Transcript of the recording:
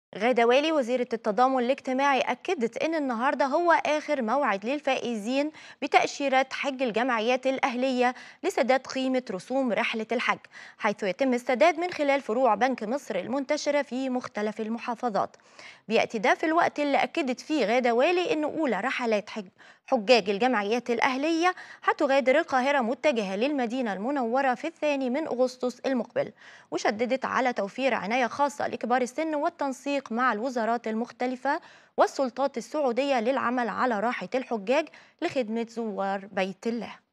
غادة والي وزيرة التضامن الاجتماعي أكدت أن النهاردة هو آخر موعد للفائزين بتأشيرات حج الجمعيات الأهلية لسداد قيمة رسوم رحلة الحج حيث يتم السداد من خلال فروع بنك مصر المنتشرة في مختلف المحافظات بيأتي ده في الوقت اللي أكدت فيه غادة والي أن أولى رحلات حج حجاج الجمعيات الأهلية هتغادر القاهرة متجهة للمدينة المنورة في الثاني من أغسطس المقبل وشددت على توفير عناية خاصة لكبار السن والتنسيق مع الوزارات المختلفة والسلطات السعودية للعمل على راحة الحجاج لخدمة زوار بيت الله